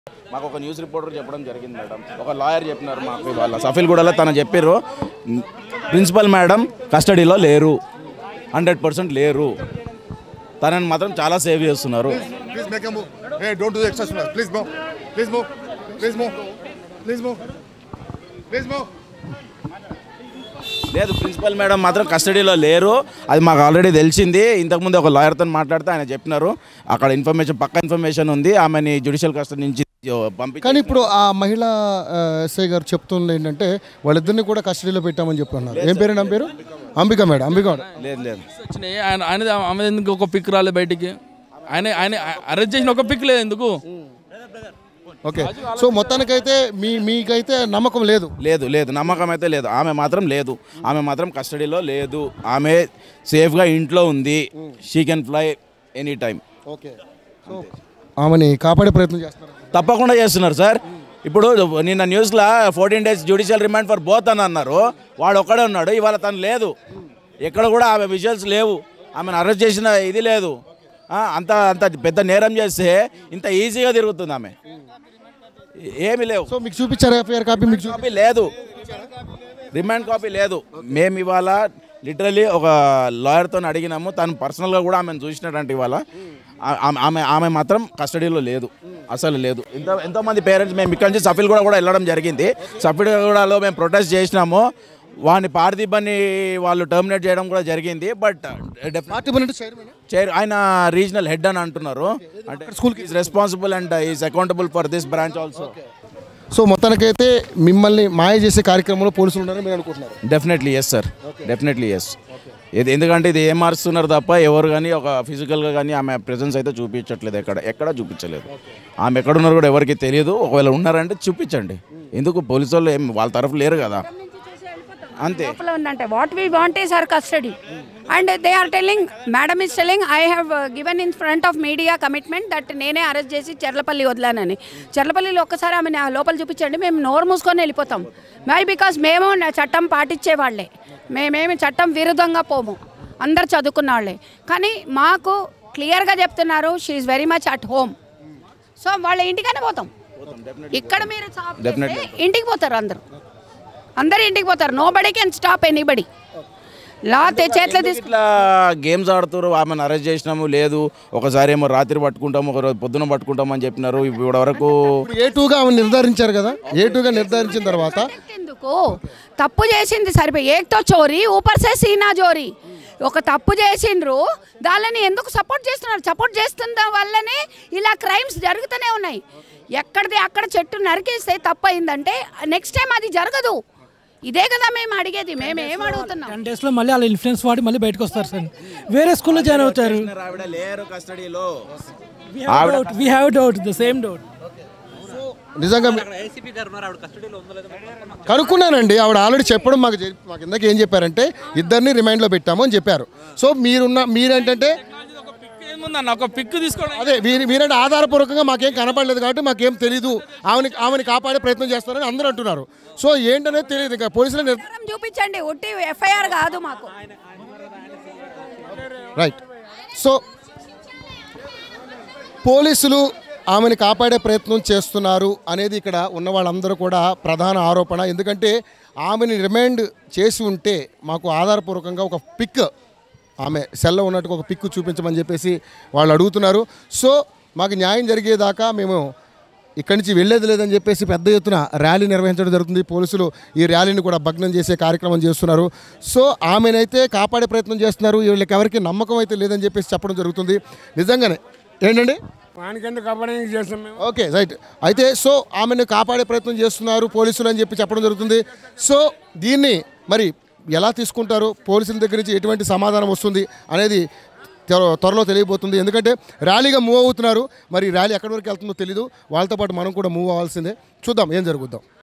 మాకు ఒక news reporter చెప్పడం జరిగింది మేడం ఒక లాయర్ చెప్పినారు మాకు ఇవాళ సఫిల్ గూడలో తను చెప్పారు ప్రిన్సిపల్ మేడం కస్టడీలో లేరు హండ్రెడ్ పర్సెంట్ లేరు తనని మాత్రం చాలా సేవ్ చేస్తున్నారు Please make a move. Hey, don't do the extra smash. Please move. Please move. Please move. Please move. Please move. లేదు ప్రిన్సిపల్ మేడం మాత్రం కస్టడీలో లేరు అది మాకు ఆల్రెడీ తెలిసింది ఇంతకుముందు ఒక లాయర్తో మాట్లాడితే ఆయన చెప్పినారు అక్కడ ఇన్ఫర్మేషన్ పక్క ఇన్ఫర్మేషన్ ఉంది ఆమెని జ్యుడిషియల్ కస్టడీ నుంచి పంపి కానీ ఇప్పుడు ఆ మహిళా ఆ, ఎస్ఐ గారు చెప్తుంది ఏంటంటే వాళ్ళిద్దరిని కూడా కస్టడీలో పెట్టామని చెప్తున్నారు ఏం పేరు నా పేరు అంబిక మేడం అంబిక మేడం లేదు లేదు వచ్చినాయి ఆయన ఆయన ఆమె ఎందుకు ఒక పిక్ రాలేదు బయటికి ఆయన ఆయన అరెస్ట్ చేసిన ఒక పిక్ లేదు ఎందుకు ఓకే సో మొత్తానికైతే మీ మీకైతే నమ్మకం లేదు లేదు లేదు నమ్మకం అయితే లేదు ఆమె మాత్రం లేదు ఆమె మాత్రం కస్టడీలో లేదు ఆమె సేఫ్గా ఇంట్లో ఉంది she can fly any time okay so ఆమెని కాపాడే ప్రయత్నం చేస్తున్నారు తప్పకుండా చేస్తున్నారు సార్ ఇప్పుడు నిన్న న్యూస్లో fourteen days judicial remand for both అని అన్నారు వాడు ఒక్కడే ఉన్నాడు ఇవాళ తను లేదు ఎక్కడ కూడా ఆమె విజువల్స్ లేవు ఆమెను అరెస్ట్ చేసిన ఇది లేదు ఆ, అంత అంత పెద్ద నేరం చేస్తే ఇంత ఈజీగా తిరుగుతుంది ఆమె ఏమీ లేవు సో మీకు చూపించారా ఎఫ్ఐఆర్ కాపీ మీకు చూ- కాపీ లేదు రిమాండ్ కాపీ లేదు మేము ఇవాళ లిటరలీ ఒక లాయర్తో అడిగినాము తను పర్సనల్గా కూడా ఆమెను చూసినట్టు ఇవాళ ఆ- ఆమె ఆమె ఆమె మాత్రం కస్టడీలో లేదు అసలు లేదు ఎంత ఎంతోమంది పేరెంట్స్ మేము ఇక్కడ నుంచి సఫిల్ కూడా కూడా వెళ్ళడం జరిగింది సఫిల్ కూడాలో మేము ప్రొటెస్ట్ చేసినాము వాడిని పార్థిబన్ని వాళ్ళు టర్మినేట్ చేయడం కూడా జరిగింది బట్ పార్టీ పన్నెండు చైర్మన్ చైర్ ఆయన రీజనల్ హెడ్ అని అంటున్నారు అంటే school is responsible and is accountable for this branch also so మొత్తానికైతే మిమ్మల్ని మాయ చేసే కార్యక్రమంలో పోలీసులు ఉన్నారని మీరు అనుకుంటున్నారు definitely yes sir definitely yes ఇది ఎందుకంటే ఇది ఏం మారుస్తున్నారు తప్ప ఎవరు కానీ ఒక ఫిజికల్గా కానీ ఆమె ప్రెజెన్స్ అయితే చూపించట్లేదు ఎక్కడ ఎక్కడ చూపించలేదు ఆమె ఎక్కడ ఉన్నారు కూడా ఎవరికి తెలియదు ఒకవేళ ఉన్నారంటే చూపించండి ఎందుకు పోలీసు వాళ్ళు ఏం వాళ్ళ తరఫు లేరు కదా అంతే లోపల ఉందంటే what we want is her custody and they are telling madam is telling I have given in front of media commitment that నేనే అరెస్ట్ చేసి చెర్లపల్లి వదిలానని చెర్లపల్లిలో ఒక్కసారి ఆమె లోపల చూపించండి మేము నోరు మూసుకొని వెళ్ళిపోతాం మై బికాస్ మేము నా చట్టం పాటించే వాళ్ళే మేమేమి చట్టం విరుద్ధంగా పోము అందరు చదువుకున్న వాళ్ళే కానీ మాకు క్లియర్గా చెప్తున్నారు she's very much at home so వాళ్ళ ఇంటికనే పోతాం ఇక్కడ మీరు stop చేస్తే ఇంటికి పోతారు అందరూ అందరు ఇంటికి పోతారు nobody can stop anybody law తె- చేతిలో తీసుకు ఇట్లా గేమ్స్ ఆడుతారు ఆమెను అరెస్ట్ చేసినాము లేదు ఒకసారి ఏమో రాత్రి పట్టుకుంటాము ఒక రోజు పొద్దున పట్టుకుంటాము అని చెప్పినారు ఇప్పటి వరకు ఇప్పుడు ఏ టూగా ఆమె నిర్ధారించారు కదా ఏ టూగా నిర్ధారించిన తర్వాత ఎందుకు తప్పు చేసింది సరిపోయి ఏక్తో చోరీ ఊపర్ సే సీనా జోరీ ఒక తప్పు చేసిండ్రు దానిని ఎందుకు సపోర్ట్ చేస్తున్నారు సపోర్ట్ చేస్తున్న వల్లనే ఇలా క్రైమ్స్ జరుగుతూనే ఉన్నాయి ఎక్కడిది అక్కడ చెట్టు నరికేస్తే తప్పు అయిందంటే నెక్స్ట్ టైం అది జరగదు ఇదే కదా మేము అడిగేది మేము ఏం అడుగుతున్నాం టెన్ డేస్లో మళ్ళీ వాళ్ళ ఇన్ఫ్లుయెన్స్ వాడి మళ్ళీ బయటకు వస్తారు సార్ వేరే స్కూల్లో జాయిన్ అవుతారు ఆవిడ లేరు కస్టడీలో we have doubt the same doubt నిజంగా మీ- కనుక్కున్నానండి ఆవిడ ఆల్రెడీ చెప్పడం మాకు చె- మాకు ఇందాక ఏం చెప్పారంటే ఇద్దరిని రిమైండ్లో పెట్టాము అని చెప్పారు సో మీరున్న మీరేంటంటే ఒక పిక్ ఏముందన్న ఒక పిక్ తీసుకోవడం అదే వీరి మీరంటే ఆధారపూర్వకంగా మాకేం కనపడలేదు కాబట్టి మాకేం తెలీదు ఆమెని ఆమెని కాపాడే ప్రయత్నం చేస్తారని అందరూ అంటున్నారు సో ఏంటనేది తెలియదు ఇంకా పోలీసులు నిర్- ఆధారం చూపించండి ఉట్టి ఎఫ్ఐఆర్ కాదు మాకు రైట్ సో పోలీసులు ఆమెను కాపాడే ప్రయత్నం చేస్తున్నారు అనేది ఇక్కడ ఉన్న వాళ్ళందరూ కూడా ప్రధాన ఆరోపణ ఎందుకంటే ఆమెని రిమైండ్ చేసి ఉంటే మాకు ఆధారపూర్వకంగా ఒక పిక్ ఆమె సెల్లో ఉన్నట్టుగా ఒక పిక్ చూపించమని చెప్పేసి వాళ్ళు అడుగుతున్నారు సో మాకు న్యాయం జరిగేదాకా మేము ఇక్కడి నుంచి వెళ్ళేది లేదని చెప్పేసి పెద్ద ఎత్తున ర్యాలీ నిర్వహించడం జరుగుతుంది పోలీసులు ఈ ర్యాలీని కూడా భగ్నం చేసే కార్యక్రమం చేస్తున్నారు సో ఆమెనైతే కాపాడే ప్రయత్నం చేస్తున్నారు వీళ్ళకి ఎవరికి నమ్మకం అయితే లేదని చెప్పేసి చెప్పడం జరుగుతుంది నిజంగానే ఏంటండి వానికెందుకు కాపాడడానికి చేస్తాం మేము ఓకే రైట్ అయితే సో ఆమెను కాపాడే ప్రయత్నం చేస్తున్నారు పోలీసులు అని చెప్పి చెప్పడం జరుగుతుంది సో దీన్ని మరి ఎలా తీసుకుంటారు పోలీసుల దగ్గర నుంచి ఎటువంటి సమాధానం వస్తుంది అనేది త్వర- త్వరలో తెలియబోతుంది ఎందుకంటే ర్యాలీగా మూవ్ అవుతున్నారు మరి ర్యాలీ ఎక్కడి వరకు వెళ్తుందో తెలీదు వాళ్ళతో పాటు మనం కూడా మూవ్ అవ్వాల్సిందే చూద్దాం ఏం జరుగుద్దాం